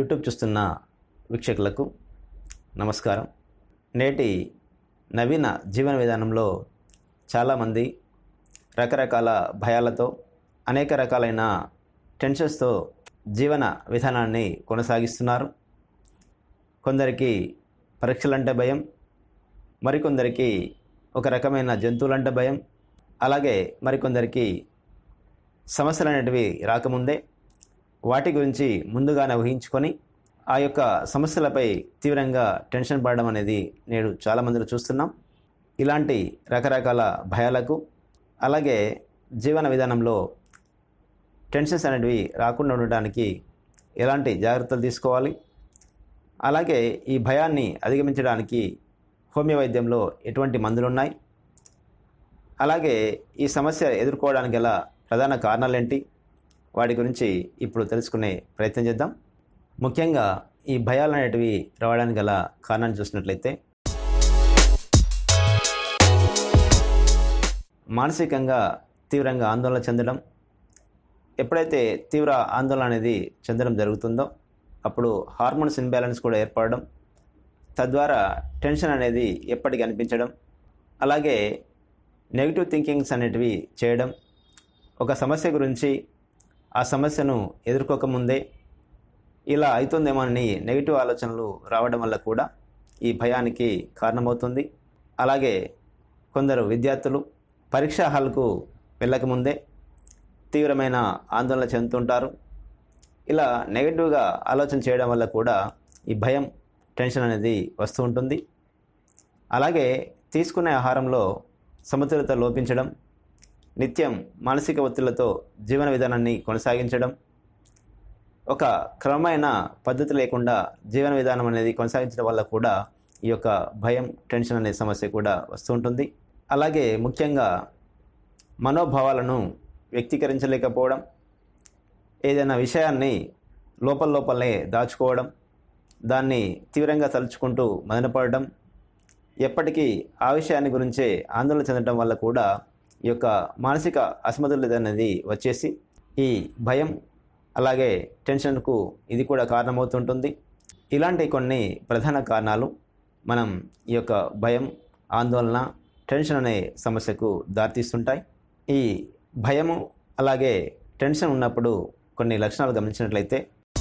YouTube చూస్తున్న వీక్షకులకు నమస్కారం నేటి నవీన జీవన విధానంలో చాలామంది రకరకాల భయాలతో అనేక రకాలైన టెన్షన్స్తో జీవన విధానాన్ని కొనసాగిస్తున్నారు కొందరికి పరీక్షలంటే భయం మరికొందరికి ఒక రకమైన జంతువులంటే భయం అలాగే మరికొందరికి సమస్యలు అనేటివి రాకముందే వాటి గురించి ముందుగానే ఊహించుకొని ఆ యొక్క సమస్యలపై తీవ్రంగా టెన్షన్ పడడం అనేది నేడు చాలామందిలో చూస్తున్నాం ఇలాంటి రకరకాల భయాలకు అలాగే జీవన విధానంలో టెన్షన్స్ అనేటివి రాకుండా ఉండడానికి ఎలాంటి జాగ్రత్తలు తీసుకోవాలి అలాగే ఈ భయాన్ని అధిగమించడానికి హోమియో వైద్యంలో ఎటువంటి మందులు ఉన్నాయి అలాగే ఈ సమస్య ఎదుర్కోవడానికి గల ప్రధాన కారణాలు ఏంటి వాటి గురించి ఇప్పుడు తెలుసుకునే ప్రయత్నం చేద్దాం ముఖ్యంగా ఈ భయాలు అనేటివి రావడానికి గల కారణాన్ని చూసినట్లయితే మానసికంగా తీవ్రంగా ఆందోళన చెందడం ఎప్పుడైతే తీవ్ర ఆందోళన అనేది చెందడం జరుగుతుందో అప్పుడు హార్మోన్స్ ఇన్బ్యాలెన్స్ కూడా ఏర్పడడం తద్వారా టెన్షన్ అనేది ఎప్పటికీ అనిపించడం అలాగే నెగిటివ్ థింకింగ్స్ అనేటివి చేయడం ఒక సమస్య గురించి ఆ సమస్యను ఎదుర్కోకముందే ఇలా అవుతుందేమోనని నెగిటివ్ ఆలోచనలు రావడం వల్ల కూడా ఈ భయానికి కారణమవుతుంది అలాగే కొందరు విద్యార్థులు పరీక్షా హాల్కు వెళ్ళకముందే తీవ్రమైన ఆందోళన చెందుతుంటారు ఇలా నెగిటివ్గా ఆలోచన చేయడం వల్ల కూడా ఈ భయం టెన్షన్ అనేది వస్తూ ఉంటుంది అలాగే తీసుకునే ఆహారంలో సమతుల్యత లోపించడం నిత్యం మానసిక ఒత్తిళ్లతో జీవన విధానాన్ని కొనసాగించడం ఒక క్రమమైన పద్ధతి లేకుండా జీవన విధానం అనేది కొనసాగించడం వల్ల కూడా ఈ యొక్క భయం టెన్షన్ అనే సమస్య కూడా వస్తూ ఉంటుంది అలాగే ముఖ్యంగా మనోభావాలను వ్యక్తీకరించలేకపోవడం ఏదైనా విషయాన్ని లోపల లోపలనే దాచుకోవడం దాన్ని తీవ్రంగా తలుచుకుంటూ మదనపడడం ఎప్పటికీ ఆ విషయాన్ని గురించే ఆందోళన చెందడం వల్ల కూడా ఈ యొక్క మానసిక అసమతుల్యత అనేది వచ్చేసి ఈ భయం అలాగే టెన్షన్కు ఇది కూడా కారణమవుతుంటుంది ఇలాంటి కొన్ని ప్రధాన కారణాలు మనం ఈ యొక్క భయం ఆందోళన టెన్షన్ అనే సమస్యకు దారితీస్తుంటాయి ఈ భయము అలాగే టెన్షన్ ఉన్నప్పుడు కొన్ని లక్షణాలు గమనించినట్లయితే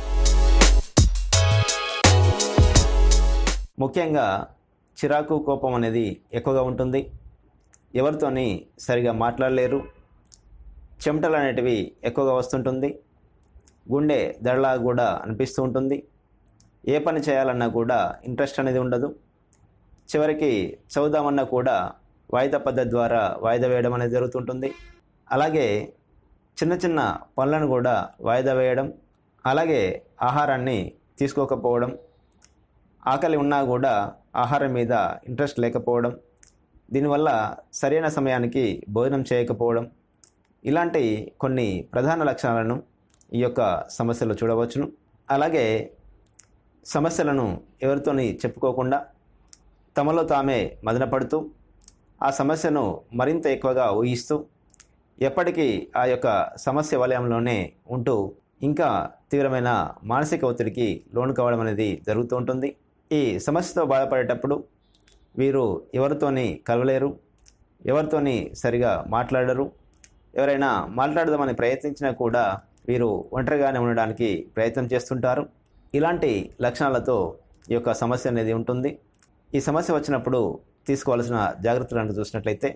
ముఖ్యంగా చిరాకు కోపం అనేది ఎక్కువగా ఉంటుంది ఎవరితోని సరిగా మాట్లాడలేరు చెమటలు అనేటివి ఎక్కువగా వస్తుంటుంది గుండె దడలా కూడా అనిపిస్తూ ఉంటుంది ఏ పని చేయాలన్నా కూడా ఇంట్రెస్ట్ అనేది ఉండదు చివరికి చదువుదామన్నా కూడా వాయిదా పద్ధతి ద్వారా వాయిదా వేయడం అనేది జరుగుతుంటుంది అలాగే చిన్న చిన్న పనులను కూడా వాయిదా వేయడం అలాగే ఆహారాన్ని తీసుకోకపోవడం ఆకలి ఉన్నా కూడా ఆహారం మీద ఇంట్రెస్ట్ లేకపోవడం దీనివల్ల సరైన సమయానికి భోజనం చేయకపోవడం ఇలాంటి కొన్ని ప్రధాన లక్షణాలను ఈ యొక్క సమస్యలు చూడవచ్చును అలాగే సమస్యలను ఎవరితోని చెప్పుకోకుండా తమలో తామే మదనపడుతూ ఆ సమస్యను మరింత ఎక్కువగా ఊహిస్తూ ఎప్పటికీ ఆ యొక్క సమస్య వలయంలోనే ఉంటూ ఇంకా తీవ్రమైన మానసిక ఒత్తిడికి లోను కావడం అనేది జరుగుతూ ఉంటుంది ఈ సమస్యతో బాధపడేటప్పుడు వీరు ఎవరితోని కలవలేరు ఎవరితోని సరిగా మాట్లాడరు ఎవరైనా మాట్లాడదామని ప్రయత్నించినా కూడా వీరు ఒంటరిగానే ఉండడానికి ప్రయత్నం చేస్తుంటారు ఇలాంటి లక్షణాలతో ఈ యొక్క సమస్య అనేది ఉంటుంది ఈ సమస్య వచ్చినప్పుడు తీసుకోవాల్సిన జాగ్రత్తలను చూసినట్లయితే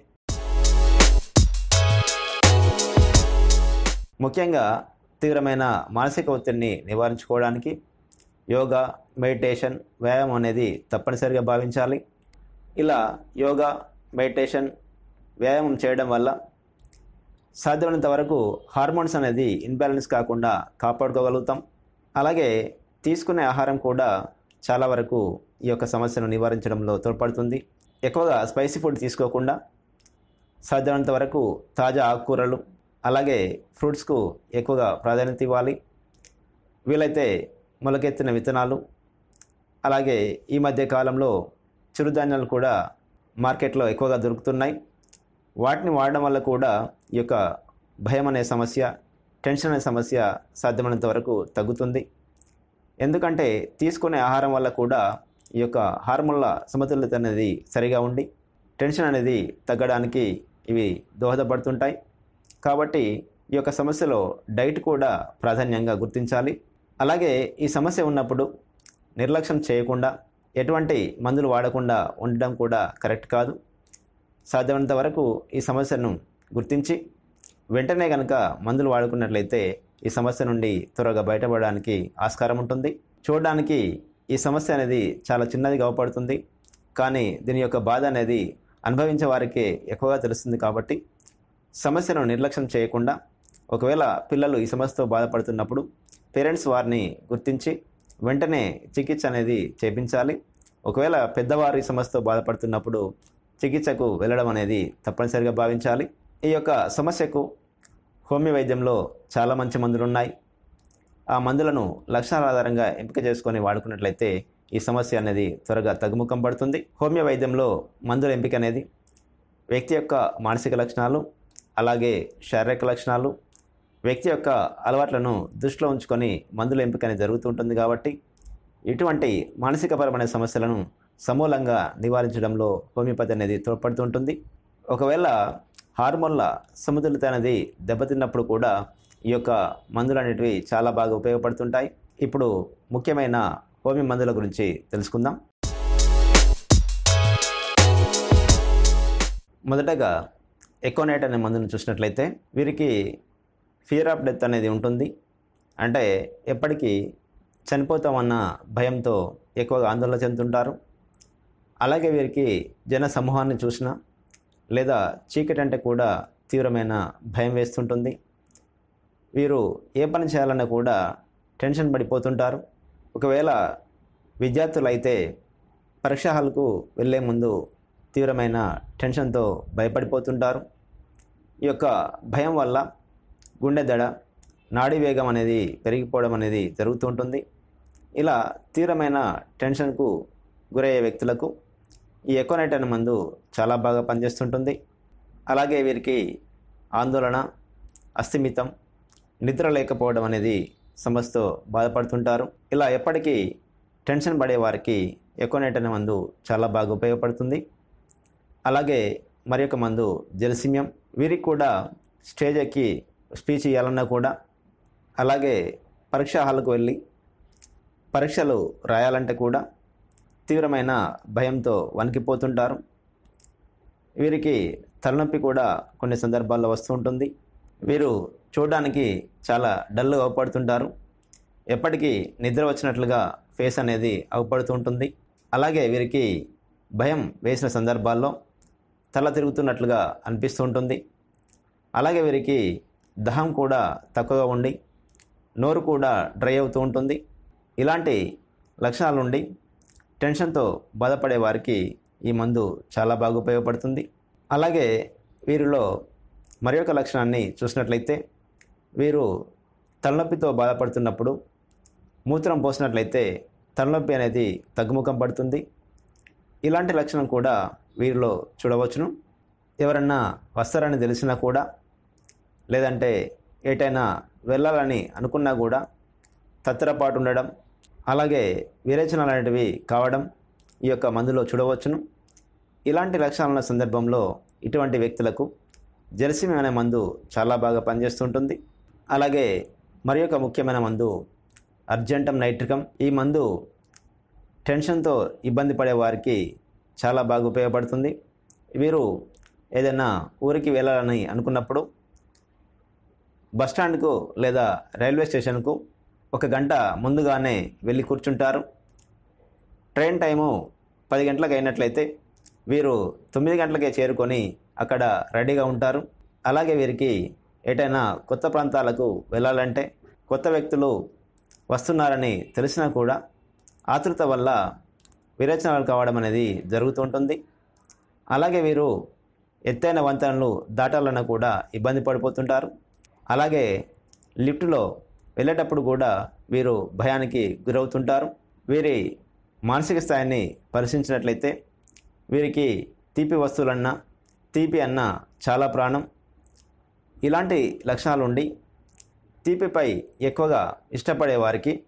ముఖ్యంగా తీవ్రమైన మానసిక ఒత్తిడిని నివారించుకోవడానికి యోగా మెడిటేషన్ వ్యాయామం అనేది తప్పనిసరిగా భావించాలి ఇలా యోగా మెడిటేషన్ వ్యాయామం చేయడం వల్ల సాధ్యమైనంత వరకు హార్మోన్స్ అనేది ఇన్బ్యాలెన్స్ కాకుండా కాపాడుకోగలుగుతాం అలాగే తీసుకునే ఆహారం కూడా చాలా వరకు ఈ యొక్క సమస్యను నివారించడంలో తోడ్పడుతుంది ఎక్కువగా స్పైసీ ఫుడ్ తీసుకోకుండా సాధ్యమైనంత వరకు తాజా ఆకుకూరలు అలాగే ఫ్రూట్స్కు ఎక్కువగా ప్రాధాన్యత ఇవ్వాలి వీలైతే మొలకెత్తిన విత్తనాలు అలాగే ఈ మధ్య కాలంలో చిరుధాన్యాలు కూడా మార్కెట్లో ఎక్కువగా దొరుకుతున్నాయి వాటిని వాడడం వల్ల కూడా ఈ యొక్క భయం అనే సమస్య టెన్షన్ అనే సమస్య సాధ్యమైనంత వరకు తగ్గుతుంది ఎందుకంటే తీసుకునే ఆహారం వల్ల కూడా ఈ యొక్క హార్మోన్ల సమతుల్యత అనేది సరిగా ఉండి టెన్షన్ అనేది తగ్గడానికి ఇవి దోహదపడుతుంటాయి కాబట్టి ఈ యొక్క సమస్యలో డైట్ కూడా ప్రాధాన్యంగా గుర్తించాలి అలాగే ఈ సమస్య ఉన్నప్పుడు నిర్లక్ష్యం చేయకుండా ఎటువంటి మందులు వాడకుండా ఉండడం కూడా కరెక్ట్ కాదు సాధ్యమైనంత వరకు ఈ సమస్యను గుర్తించి వెంటనే కనుక మందులు వాడుకున్నట్లయితే ఈ సమస్య నుండి త్వరగా బయటపడడానికి ఆస్కారం ఉంటుంది చూడడానికి ఈ సమస్య అనేది చాలా చిన్నదిగా అవపడుతుంది కానీ దీని యొక్క బాధ అనేది అనుభవించే వారికే ఎక్కువగా తెలుస్తుంది కాబట్టి సమస్యను నిర్లక్ష్యం చేయకుండా ఒకవేళ పిల్లలు ఈ సమస్యతో బాధపడుతున్నప్పుడు పేరెంట్స్ వారిని గుర్తించి వెంటనే చికిత్స అనేది చేపించాలి ఒకవేళ పెద్దవారు ఈ సమస్యతో బాధపడుతున్నప్పుడు చికిత్సకు వెళ్ళడం అనేది తప్పనిసరిగా భావించాలి ఈ యొక్క సమస్యకు హోమియో వైద్యంలో చాలా మంచి మందులు ఉన్నాయి ఆ మందులను లక్షణాల ఆధారంగా ఎంపిక చేసుకొని వాడుకున్నట్లయితే ఈ సమస్య అనేది త్వరగా తగ్గుముఖం పడుతుంది హోమియో వైద్యంలో మందుల ఎంపిక అనేది వ్యక్తి యొక్క మానసిక లక్షణాలు అలాగే శారీరక లక్షణాలు వ్యక్తి యొక్క అలవాట్లను దృష్టిలో ఉంచుకొని మందుల ఎంపిక అనేది జరుగుతుంటుంది కాబట్టి ఇటువంటి మానసికపరమైన సమస్యలను సమూలంగా నివారించడంలో హోమియోపతి అనేది తోడ్పడుతుంటుంది ఒకవేళ హార్మోన్ల సమతుల్యత అనేది దెబ్బతిన్నప్పుడు కూడా ఈ యొక్క మందులు అనేటివి చాలా బాగా ఉపయోగపడుతుంటాయి ఇప్పుడు ముఖ్యమైన హోమియో మందుల గురించి తెలుసుకుందాం మొదటగా ఎకోనైట్ అనే మందును చూసినట్లయితే వీరికి ఫియర్ ఆఫ్ డెత్ అనేది ఉంటుంది అంటే ఎప్పటికీ చనిపోతామన్న భయంతో ఎక్కువగా ఆందోళన చెందుతుంటారు అలాగే వీరికి జన సమూహాన్ని చూసినా లేదా చీకటి అంటే కూడా తీవ్రమైన భయం వేస్తుంటుంది వీరు ఏ పని చేయాలన్నా కూడా టెన్షన్ పడిపోతుంటారు ఒకవేళ విద్యార్థులు అయితే పరీక్షా హాల్కు వెళ్ళే ముందు తీవ్రమైన టెన్షన్తో భయపడిపోతుంటారు ఈ యొక్క భయం వల్ల గుండె దడ నాడీ వేగం అనేది పెరిగిపోవడం అనేది జరుగుతూ ఉంటుంది ఇలా తీవ్రమైన టెన్షన్కు గురయ్యే వ్యక్తులకు ఈ ఎకోనైట్ అనే మందు చాలా బాగా పనిచేస్తుంటుంది అలాగే వీరికి ఆందోళన అస్థిమితం నిద్ర లేకపోవడం అనేది సమస్యతో బాధపడుతుంటారు ఇలా ఎప్పటికీ టెన్షన్ పడే వారికి ఎకోనైట్ అనే మందు చాలా బాగా ఉపయోగపడుతుంది అలాగే మరి ఒక మందు జలసిమ్యం వీరికి కూడా స్టేజ్ ఎక్కి స్పీచ్ ఇవ్వాలన్నా కూడా అలాగే పరీక్షా హాల్కు వెళ్ళి పరీక్షలు రాయాలంటే కూడా తీవ్రమైన భయంతో వణికిపోతుంటారు వీరికి తలనొప్పి కూడా కొన్ని సందర్భాల్లో వస్తూ ఉంటుంది వీరు చూడడానికి చాలా డల్గా అవపడుతుంటారు ఎప్పటికీ నిద్ర వచ్చినట్లుగా ఫేస్ అనేది అవపడుతూ ఉంటుంది అలాగే వీరికి భయం వేసిన సందర్భాల్లో తల తిరుగుతున్నట్లుగా అనిపిస్తూ ఉంటుంది అలాగే వీరికి దహం కూడా తక్కువగా ఉండి నోరు కూడా డ్రై అవుతూ ఉంటుంది ఇలాంటి లక్షణాల నుండి టెన్షన్తో బాధపడే వారికి ఈ మందు చాలా బాగా ఉపయోగపడుతుంది అలాగే వీరిలో మరి ఒక లక్షణాన్ని చూసినట్లయితే వీరు తలనొప్పితో బాధపడుతున్నప్పుడు మూత్రం పోసినట్లయితే తలనొప్పి అనేది తగ్గుముఖం పడుతుంది ఇలాంటి లక్షణం కూడా వీరిలో చూడవచ్చును ఎవరన్నా వస్తారని తెలిసినా కూడా లేదంటే ఏటైనా వెళ్ళాలని అనుకున్నా కూడా తత్తరపాటు ఉండడం అలాగే విరేచనాలు అనేటివి కావడం ఈ యొక్క మందులో చూడవచ్చును ఇలాంటి లక్షణాల ఉన్న సందర్భంలో ఇటువంటి వ్యక్తులకు జెర్సిమ్ అనే మందు చాలా బాగా పనిచేస్తుంటుంది అలాగే మరి ఒక ముఖ్యమైన మందు అర్జెంటం నైట్రికం ఈ మందు టెన్షన్తో ఇబ్బంది పడే వారికి చాలా బాగా ఉపయోగపడుతుంది వీరు ఏదైనా ఊరికి వెళ్ళాలని అనుకున్నప్పుడు బస్టాండ్కు లేదా రైల్వే స్టేషన్కు ఒక గంట ముందుగానే వెళ్ళి కూర్చుంటారు ట్రైన్ టైము పది గంటలకు అయినట్లయితే వీరు తొమ్మిది గంటలకే చేరుకొని అక్కడ రెడీగా ఉంటారు అలాగే వీరికి ఎటైనా కొత్త ప్రాంతాలకు వెళ్ళాలంటే కొత్త వ్యక్తులు వస్తున్నారని తెలిసినా కూడా ఆతృత వల్ల విరేచనాలు కావడం అనేది జరుగుతుంటుంది అలాగే వీరు ఎత్తైన వంతెనలు దాటాలన్నా కూడా ఇబ్బంది పడిపోతుంటారు అలాగే లిఫ్ట్లో వెళ్ళేటప్పుడు కూడా వీరు భయానికి గురవుతుంటారు వీరి మానసిక స్థాయిని పరిశీలించినట్లయితే వీరికి తీపి వస్తువులన్నా తీపి అన్న చాలా ప్రాణం ఇలాంటి లక్షణాలు ఉండి తీపిపై ఎక్కువగా ఇష్టపడే వారికి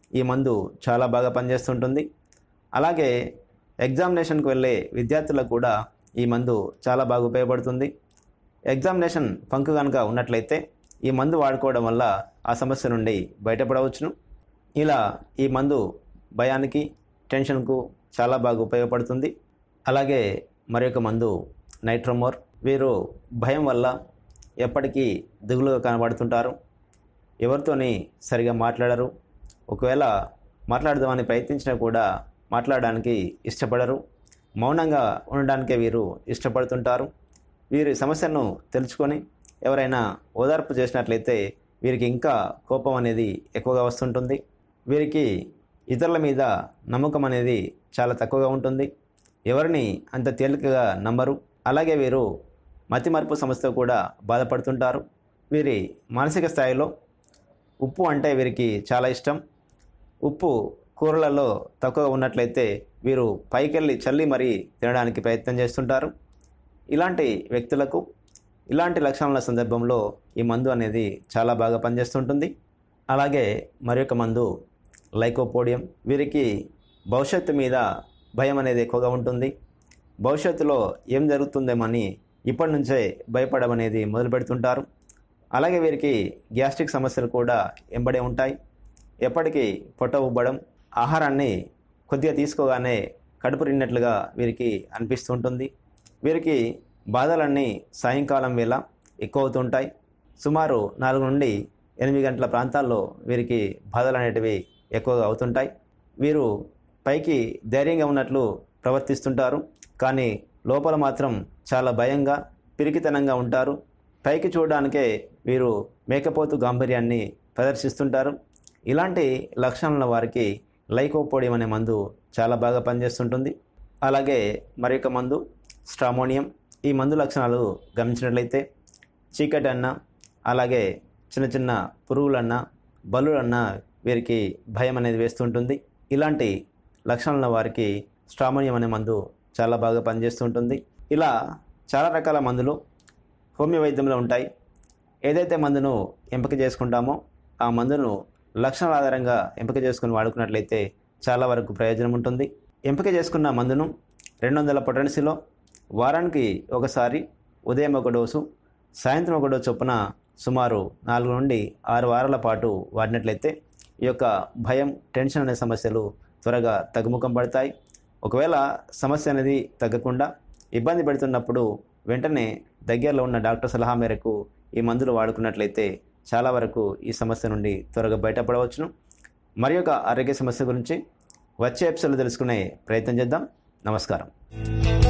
ఈ మందు చాలా బాగా పనిచేస్తుంటుంది అలాగే ఎగ్జామినేషన్కి వెళ్ళే విద్యార్థులకు కూడా ఈ మందు చాలా బాగా ఉపయోగపడుతుంది ఎగ్జామినేషన్ ఫంక్ కనుక ఉన్నట్లయితే ఈ మందు వాడుకోవడం వల్ల ఆ సమస్య నుండి బయటపడవచ్చును ఇలా ఈ మందు భయానికి టెన్షన్కు చాలా బాగా ఉపయోగపడుతుంది అలాగే మరొక మందు నైట్రోమోర్ వీరు భయం వల్ల ఎప్పటికీ దిగులుగా కనబడుతుంటారు ఎవరితోని సరిగా మాట్లాడరు ఒకవేళ మాట్లాడదామని ప్రయత్నించినా కూడా మాట్లాడడానికి ఇష్టపడరు మౌనంగా ఉండడానికే వీరు ఇష్టపడుతుంటారు వీరి సమస్యను తెలుసుకొని ఎవరైనా ఓదార్పు చేసినట్లయితే వీరికి ఇంకా కోపం అనేది ఎక్కువగా వస్తుంటుంది వీరికి ఇతరుల మీద నమ్మకం అనేది చాలా తక్కువగా ఉంటుంది ఎవరిని అంత తేలికగా నమ్మరు అలాగే వీరు మతిమరుపు సమస్యతో కూడా బాధపడుతుంటారు వీరి మానసిక స్థాయిలో ఉప్పు అంటే వీరికి చాలా ఇష్టం ఉప్పు కూరలలో తక్కువగా ఉన్నట్లయితే వీరు పైకెళ్ళి చల్లి మరీ తినడానికి ప్రయత్నం చేస్తుంటారు ఇలాంటి వ్యక్తులకు ఇలాంటి లక్షణాల సందర్భంలో ఈ మందు అనేది చాలా బాగా పనిచేస్తుంటుంది అలాగే మరొక మందు లైకోపోడియం వీరికి భవిష్యత్తు మీద భయం అనేది ఎక్కువగా ఉంటుంది భవిష్యత్తులో ఏం జరుగుతుందేమని ఇప్పటి నుంచే భయపడడం అనేది మొదలు పెడుతుంటారు అలాగే వీరికి గ్యాస్ట్రిక్ సమస్యలు కూడా ఎంబడే ఉంటాయి ఎప్పటికీ పొట్ట ఉబ్బడం ఆహారాన్ని కొద్దిగా తీసుకోగానే కడుపు నిండినట్లుగా వీరికి అనిపిస్తుంటుంది వీరికి బాధలన్నీ సాయంకాలం వేళ ఎక్కువ అవుతుంటాయి సుమారు నాలుగు నుండి ఎనిమిది గంటల ప్రాంతాల్లో వీరికి బాధలు అనేటివి ఎక్కువగా అవుతుంటాయి వీరు పైకి ధైర్యంగా ఉన్నట్లు ప్రవర్తిస్తుంటారు కానీ లోపల మాత్రం చాలా భయంగా పిరికితనంగా ఉంటారు పైకి చూడడానికే వీరు మేకపోతు గాంభీర్యాన్ని ప్రదర్శిస్తుంటారు ఇలాంటి లక్షణాల వారికి లైకోపోడియం అనే మందు చాలా బాగా పనిచేస్తుంటుంది అలాగే మరొక మందు స్ట్రామోనియం ఈ మందు లక్షణాలు గమనించినట్లయితే చీకటి అన్న అలాగే చిన్న చిన్న పురుగులన్నా బల్లులన్నా వీరికి భయం అనేది వేస్తుంటుంది ఇలాంటి లక్షణాల వారికి స్ట్రామోనియం అనే మందు చాలా బాగా పనిచేస్తుంటుంది ఇలా చాలా రకాల మందులు హోమియో వైద్యంలో ఉంటాయి ఏదైతే మందును ఎంపిక చేసుకుంటామో ఆ మందును లక్షణాల ఆధారంగా ఎంపిక చేసుకుని వాడుకున్నట్లయితే చాలా వరకు ప్రయోజనం ఉంటుంది ఎంపిక చేసుకున్న మందును రెండు వందల పొటెన్సీలో వారానికి ఒకసారి ఉదయం ఒక డోసు సాయంత్రం ఒక డోసు చొప్పున సుమారు నాలుగు నుండి ఆరు వారాల పాటు వాడినట్లయితే ఈ యొక్క భయం టెన్షన్ అనే సమస్యలు త్వరగా తగ్గుముఖం పడతాయి ఒకవేళ సమస్య అనేది తగ్గకుండా ఇబ్బంది పెడుతున్నప్పుడు వెంటనే దగ్గరలో ఉన్న డాక్టర్ సలహా మేరకు ఈ మందులు వాడుకున్నట్లయితే చాలా వరకు ఈ సమస్య నుండి త్వరగా బయటపడవచ్చును మరి ఒక ఆరోగ్య సమస్య గురించి వచ్చే ఎపిసోడ్లో తెలుసుకునే ప్రయత్నం చేద్దాం నమస్కారం